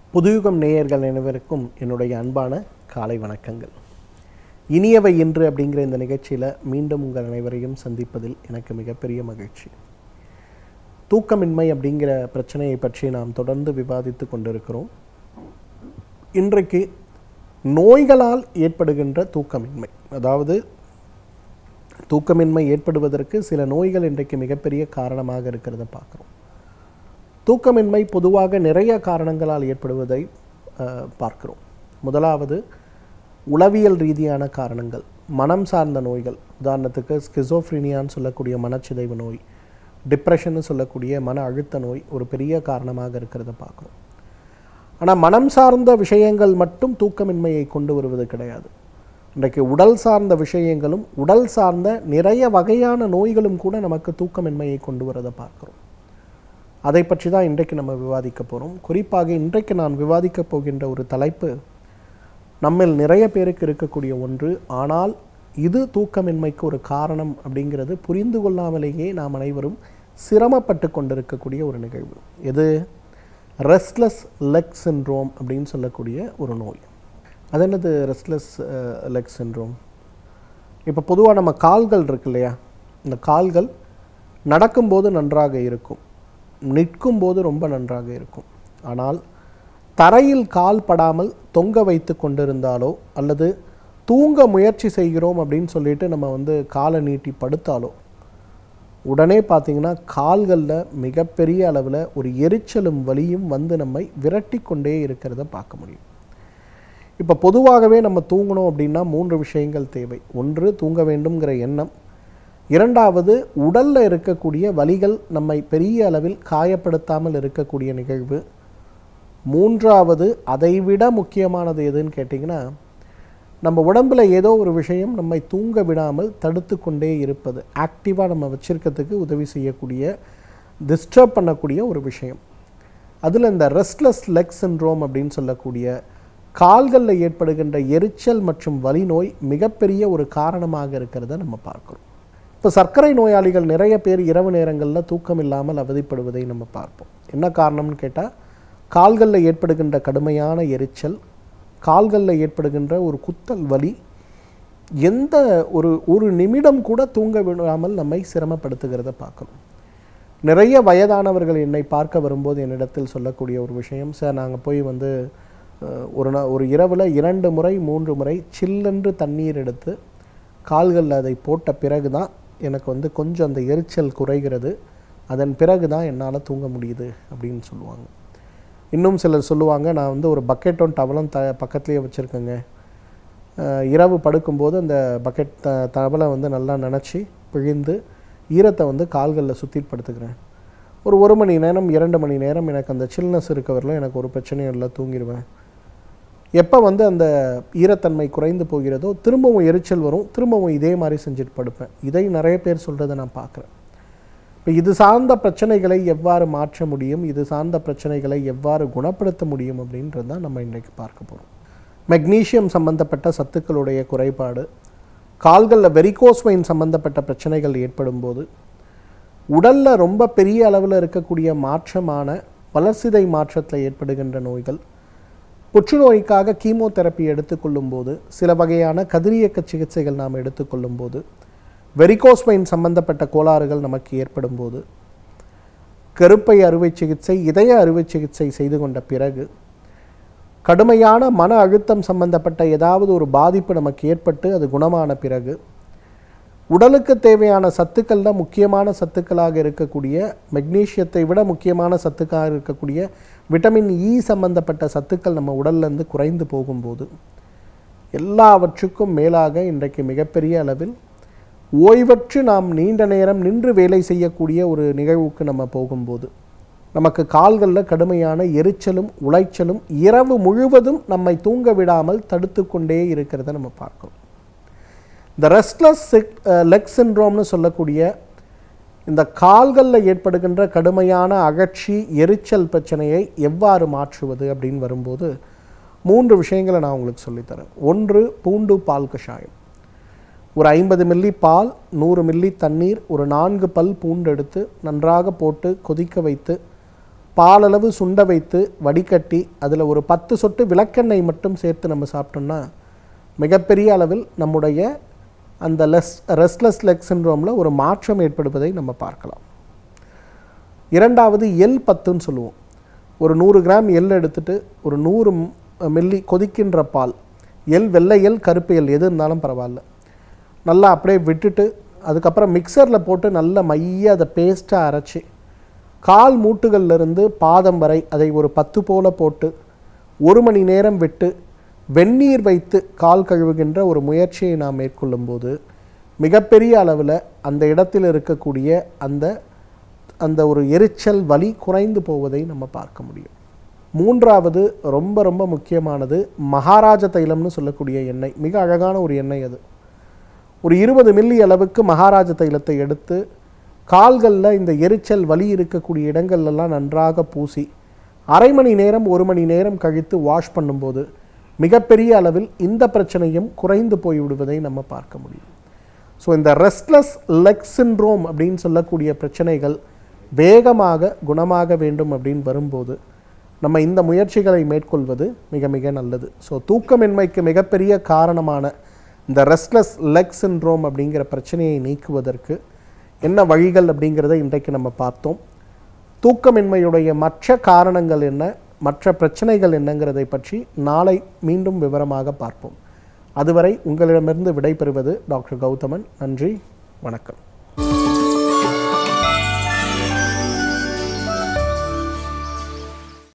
புதுயுகம் நேயர்கள் அனைவருக்கும் என்னுடைய அன்பான காலை வணக்கங்கள் இனியவை இன்று அப்படிங்கிற இந்த நிகழ்ச்சியில் மீண்டும் உங்கள் அனைவரையும் சந்திப்பதில் எனக்கு மிகப்பெரிய மகிழ்ச்சி தூக்கமின்மை அப்படிங்கிற பிரச்சனையை பற்றி நாம் தொடர்ந்து விவாதித்து கொண்டிருக்கிறோம் இன்றைக்கு நோய்களால் ஏற்படுகின்ற தூக்கமின்மை அதாவது தூக்கமின்மை ஏற்படுவதற்கு சில நோய்கள் இன்றைக்கு மிகப்பெரிய காரணமாக இருக்கிறத பார்க்குறோம் தூக்கமின்மை பொதுவாக நிறைய காரணங்களால் ஏற்படுவதை அஹ், பார்க்கிறோம் முதலாவது உளவியல் ரீதியான காரணங்கள் மனம் சார்ந்த நோய்கள் உதாரணத்துக்கு ஸ்கிசோஃப்ரினியான்னு சொல்லக்கூடிய மனச்சிதைவு நோய் டிப்ரெஷன்னு சொல்லக்கூடிய மன அழுத்த நோய் ஒரு பெரிய காரணமாக இருக்கிறத பார்க்குறோம் ஆனால் மனம் சார்ந்த விஷயங்கள் மட்டும் தூக்கமின்மையை கொண்டு வருவது கிடையாது இன்றைக்கு உடல் சார்ந்த விஷயங்களும் உடல் சார்ந்த நிறைய வகையான நோய்களும் கூட நமக்கு தூக்கமின்மையை கொண்டு வரதை பார்க்கிறோம் அதை பற்றி தான் இன்றைக்கு நம்ம விவாதிக்க போகிறோம் குறிப்பாக இன்றைக்கு நான் விவாதிக்க போகின்ற ஒரு தலைப்பு நம்மில் நிறைய பேருக்கு இருக்கக்கூடிய ஒன்று ஆனால் இது தூக்கமின்மைக்கு ஒரு காரணம் அப்படிங்கிறது புரிந்து கொள்ளாமலேயே நாம் அனைவரும் சிரமப்பட்டு கொண்டிருக்கக்கூடிய ஒரு நிகழ்வு எது ரெஸ்ட்லெஸ் லெக் சின்ரோம் அப்படின்னு சொல்லக்கூடிய ஒரு நோய் அது என்னது ரெஸ்ட்லெஸ் லெக் சின்ரோம் இப்போ பொதுவாக நம்ம கால்கள் இருக்கு இல்லையா இந்த கால்கள் நடக்கும்போது நன்றாக இருக்கும் நிற்கும்போது ரொம்ப நன்றாக இருக்கும் ஆனால் தரையில் கால் படாமல் தொங்க வைத்து கொண்டிருந்தாலோ அல்லது தூங்க முயற்சி செய்கிறோம் அப்படின்னு சொல்லிட்டு நம்ம வந்து காலை நீட்டி படுத்தாலோ உடனே பார்த்தீங்கன்னா கால்களில் மிகப்பெரிய அளவில் ஒரு எரிச்சலும் வலியும் வந்து நம்மை விரட்டி கொண்டே இருக்கிறத பார்க்க முடியும் இப்போ பொதுவாகவே நம்ம தூங்கணும் அப்படின்னா மூன்று விஷயங்கள் தேவை ஒன்று தூங்க வேண்டும்ங்கிற எண்ணம் இரண்டாவது உடலில் இருக்கக்கூடிய வலிகள் நம்மை பெரிய அளவில் காயப்படுத்தாமல் இருக்கக்கூடிய நிகழ்வு மூன்றாவது அதைவிட முக்கியமானது எதுன்னு கேட்டிங்கன்னா நம்ம உடம்புல ஏதோ ஒரு விஷயம் நம்மை தூங்க விடாமல் தடுத்து கொண்டே இருப்பது ஆக்டிவாக நம்ம வச்சிருக்கிறதுக்கு உதவி செய்யக்கூடிய டிஸ்டர்ப் பண்ணக்கூடிய ஒரு விஷயம் அதில் இந்த ரெஸ்ட்லெஸ் லெக் சின்ரோம் அப்படின்னு சொல்லக்கூடிய கால்களில் ஏற்படுகின்ற எரிச்சல் மற்றும் வலி நோய் மிகப்பெரிய ஒரு காரணமாக இருக்கிறத நம்ம பார்க்கிறோம் இப்போ சர்க்கரை நோயாளிகள் நிறைய பேர் இரவு நேரங்களில் தூக்கம் இல்லாமல் அவதிப்படுவதை நம்ம பார்ப்போம் என்ன காரணம்னு கேட்டால் கால்களில் ஏற்படுகின்ற கடுமையான எரிச்சல் கால்களில் ஏற்படுகின்ற ஒரு குத்தல் வலி எந்த ஒரு ஒரு நிமிடம் கூட தூங்க விடாமல் நம்மை சிரமப்படுத்துகிறத பார்க்கணும் நிறைய வயதானவர்கள் என்னை பார்க்க வரும்போது என்னிடத்தில் சொல்லக்கூடிய ஒரு விஷயம் சார் நாங்கள் போய் வந்து அஹ், ஒரு நா ஒரு இரவில் இரண்டு முறை மூன்று முறை சில்லென்று தண்ணீர் எடுத்து கால்களில் அதை போட்ட பிறகு தான் எனக்கு வந்து கொஞ்சம் அந்த எரிச்சல் குறைகிறது அதன் பிறகு தான் என்னால் தூங்க முடியுது அப்படின்னு சொல்லுவாங்க இன்னும் சிலர் சொல்லுவாங்க நான் வந்து ஒரு பக்கெட்டும் டவலும் த பக்கத்துலேயே வச்சுருக்கேங்க அஹ், இரவு படுக்கும்போது அந்த பக்கெட் த தவலை வந்து நல்லா நனைச்சி பிழிந்து ஈரத்தை வந்து கால்களில் சுற்றி படுத்துக்கிறேன் ஒரு ஒரு மணி நேரம் இரண்டு மணி நேரம் எனக்கு அந்த சில்னஸ் இருக்க வரல எனக்கு ஒரு பிரச்சனையும் இல்லை தூங்கிடுவேன் எப்போ வந்து அந்த ஈரத்தன்மை குறைந்து போகிறதோ திரும்பவும் எரிச்சல் வரும் திரும்பவும் இதே மாதிரி செஞ்சுட்டு படுப்பேன் இதை நிறைய பேர் சொல்கிறத நான் பார்க்குறேன் இப்போ இது சார்ந்த பிரச்சனைகளை எவ்வாறு மாற்ற முடியும் இது சார்ந்த பிரச்சனைகளை எவ்வாறு குணப்படுத்த முடியும் அப்படின்றது தான் நம்ம இன்றைக்கு பார்க்க போகிறோம் மெக்னீசியம் சம்பந்தப்பட்ட சத்துக்களுடைய குறைபாடு கால்களில் வெரிகோஸ் வெயின் சம்பந்தப்பட்ட பிரச்சனைகள் ஏற்படும் போது உடலில் ரொம்ப பெரிய அளவில் இருக்கக்கூடிய மாற்றமான வளர்சிதை மாற்றத்தில் ஏற்படுகின்ற நோய்கள் புற்றுநோய்க்காக கீமோதெரப்பி எடுத்துக்கொள்ளும் போது சில வகையான கதிரியக்க சிகிச்சைகள் நாம் எடுத்துக்கொள்ளும் போது வெரிகோஸ் வெயின் சம்பந்தப்பட்ட கோளாறுகள் நமக்கு ஏற்படும் போது கருப்பை அறுவை சிகிச்சை இதய அறுவை சிகிச்சை செய்து கொண்ட பிறகு கடுமையான மன அழுத்தம் சம்பந்தப்பட்ட ஏதாவது ஒரு பாதிப்பு நமக்கு ஏற்பட்டு அது குணமான பிறகு உடலுக்கு தேவையான சத்துக்களில் முக்கியமான சத்துக்களாக இருக்கக்கூடிய மெக்னீசியத்தை விட முக்கியமான சத்துக்களாக இருக்கக்கூடிய விட்டமின் இ சம்பந்தப்பட்ட சத்துக்கள் நம்ம உடல்ல இருந்து குறைந்து போகும்போது எல்லாவற்றுக்கும் மேலாக இன்றைக்கு மிகப்பெரிய அளவில் ஓய்வற்று நாம் நீண்ட நேரம் நின்று வேலை செய்யக்கூடிய ஒரு நிகழ்வுக்கு நம்ம போகும்போது நமக்கு கால்களில் கடுமையான எரிச்சலும் உளைச்சலும் இரவு முழுவதும் நம்மை தூங்க விடாமல் தடுத்து கொண்டே இருக்கிறத நம்ம பார்க்கிறோம் இந்த ரெஸ்ட்லெஸ் லெக் சின்ரோம்னு சொல்லக்கூடிய இந்த கால்களில் ஏற்படுகின்ற கடுமையான அகற்சி எரிச்சல் பிரச்சனையை எவ்வாறு மாற்றுவது அப்படின்னு வரும்போது மூன்று விஷயங்களை நான் உங்களுக்கு சொல்லித்தரேன் ஒன்று பூண்டு பால் கஷாயம் ஒரு ஐம்பது மில்லி பால் நூறு மில்லி தண்ணீர் ஒரு நான்கு பல் பூண்டு எடுத்து நன்றாக போட்டு கொதிக்க வைத்து பாலளவு சுண்ட வைத்து வடிகட்டி அதில் ஒரு பத்து சொட்டு விளக்கெண்ணெய் மட்டும் சேர்த்து நம்ம சாப்பிட்டோம்னா மிகப்பெரிய அளவில் நம்முடைய அந்த லெஸ் ரெஸ்ட்லெஸ் லெக் சின்ரோமில் ஒரு மாற்றம் ஏற்படுவதை நம்ம பார்க்கலாம் இரண்டாவது எல் பத்துன்னு சொல்லுவோம் ஒரு நூறு கிராம் எள் எடுத்துட்டு ஒரு நூறு மில்லி கொதிக்கின்ற பால் எள் வெள்ளை எள் கருப்பு எள் எது இருந்தாலும் பரவாயில்ல நல்லா அப்படியே விட்டுட்டு அதுக்கப்புறம் மிக்சரில் போட்டு நல்ல மைய அதை பேஸ்ட்டாக அரைச்சி கால் மூட்டுகள்ல இருந்து பாதம் வரை அதை ஒரு பத்து போல போட்டு ஒரு மணி நேரம் விட்டு வெந்நீர் வைத்து கால் கழுவுகின்ற ஒரு முயற்சியை நாம் மேற்கொள்ளும்போது மிகப்பெரிய அளவில் அந்த இடத்தில் இருக்கக்கூடிய அந்த அந்த ஒரு எரிச்சல் வலி குறைந்து போவதை நம்ம பார்க்க முடியும் மூன்றாவது ரொம்ப ரொம்ப முக்கியமானது மகாராஜ தைலம்னு சொல்லக்கூடிய எண்ணெய் மிக அழகான ஒரு எண்ணெய் அது ஒரு இருபது மில்லி அளவுக்கு மகாராஜ தைலத்தை எடுத்து கால்களில் இந்த எரிச்சல் வலி இருக்கக்கூடிய இடங்கள்லாம் நன்றாக பூசி அரை மணி நேரம் ஒரு மணி நேரம் கழித்து வாஷ் பண்ணும்போது மிகப்பெரிய அளவில் இந்த பிரச்சனையும் குறைந்து போய்விடுவதை நம்ம பார்க்க முடியும் ஸோ இந்த ரெஸ்ட்லெஸ் லெக் சின்ரோம் அப்படின்னு சொல்லக்கூடிய பிரச்சனைகள் வேகமாக குணமாக வேண்டும் அப்படின்னு வரும்போது நம்ம இந்த முயற்சிகளை மேற்கொள்வது மிக மிக நல்லது ஸோ தூக்கமின்மைக்கு மிகப்பெரிய காரணமான இந்த ரெஸ்ட்லெஸ் லெக் சின்ரோம் அப்படிங்கிற பிரச்சனையை நீக்குவதற்கு என்ன வழிகள் அப்படிங்கிறத இன்றைக்கு நம்ம பார்த்தோம் தூக்கமின்மையுடைய மற்ற காரணங்கள் என்ன மற்ற பிரச்சனைகள் என்னங்கிறதை பற்றி நாளை மீண்டும் விவரமாக பார்ப்போம் அதுவரை உங்களிடமிருந்து விடைபெறுவது டாக்டர் கௌதமன் நன்றி வணக்கம்